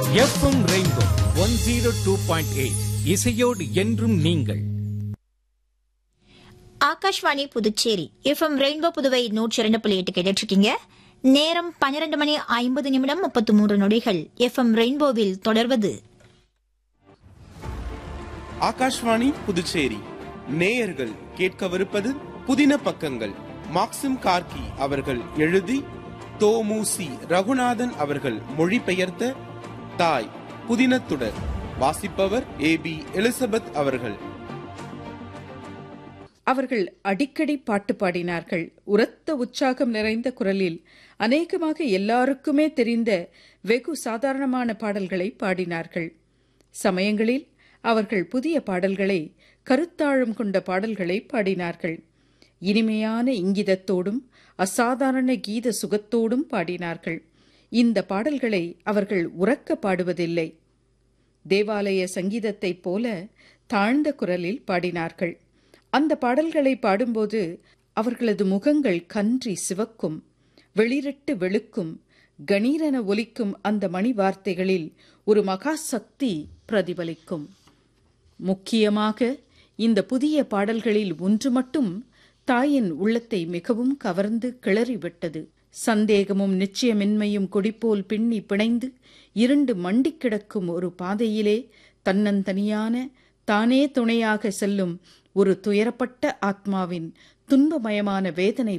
FM rainbow one zero two point eight இசையோடு என்றும் நீங்கள் ஆகாஷ்வாணி புதுச்சேரி எஃப்எம் ரெயின்போ புதுவை நூற்றி இரண்டு புள்ளி எட்டு கேட்டுட்டு இருக்கீங்க நேரம் பன்னிரண்டு மணி ஐம்பது நிமிடம் முப்பத்து மூன்று நொடிகள் எஃப்எம் ரெயின்போவில் தொடர்வது ஆகாஷ்வாணி புதுச்சேரி நேயர்கள் கேட்கவிருப்பது புதின பக்கங்கள் மாக்சிம் கார்கி அவர்கள் எழுதி தோமுசி ரகுநாதன் அவர்கள் மொழிபெயர்த்த தாய் புதினத்துடர் வாசிப்பவர் ஏ பி எலிசபெத் அவர்கள் அவர்கள் அடிக்கடி பாட்டு பாடினார்கள் உரத்த உற்சாகம் நிறைந்த குரலில் அநேகமாக எல்லாருக்குமே தெரிந்த வெகு சாதாரணமான பாடல்களை பாடினார்கள் சமயங்களில் அவர்கள் புதிய பாடல்களை கருத்தாழம் கொண்ட பாடல்களை பாடினார்கள் இனிமையான இங்கிதத்தோடும் அசாதாரண கீத சுகத்தோடும் பாடினார்கள் இந்த பாடல்களை அவர்கள் உறக்க பாடுவதில்லை தேவாலய சங்கீதத்தைப் போல தாழ்ந்த குரலில் பாடினார்கள் அந்த பாடல்களை பாடும்போது அவர்களது முகங்கள் கன்றி சிவக்கும் வெளிரிட்டு வெளுக்கும் கணீரென ஒலிக்கும் அந்த மணி வார்த்தைகளில் ஒரு மகா சக்தி பிரதிபலிக்கும் முக்கியமாக இந்த புதிய பாடல்களில் ஒன்று மட்டும் தாயின் உள்ளத்தை மிகவும் கவர்ந்து கிளறிவிட்டது சந்தேகமும் நிச்சயமின்மையும் கொடிப்போல் பின்னி பிணைந்து இருண்டு மண்டிக் கிடக்கும் ஒரு பாதையிலே தன்னந்தனியான தானே துணையாக செல்லும் ஒரு துயரப்பட்ட ஆத்மாவின் துன்பமயமான வேதனை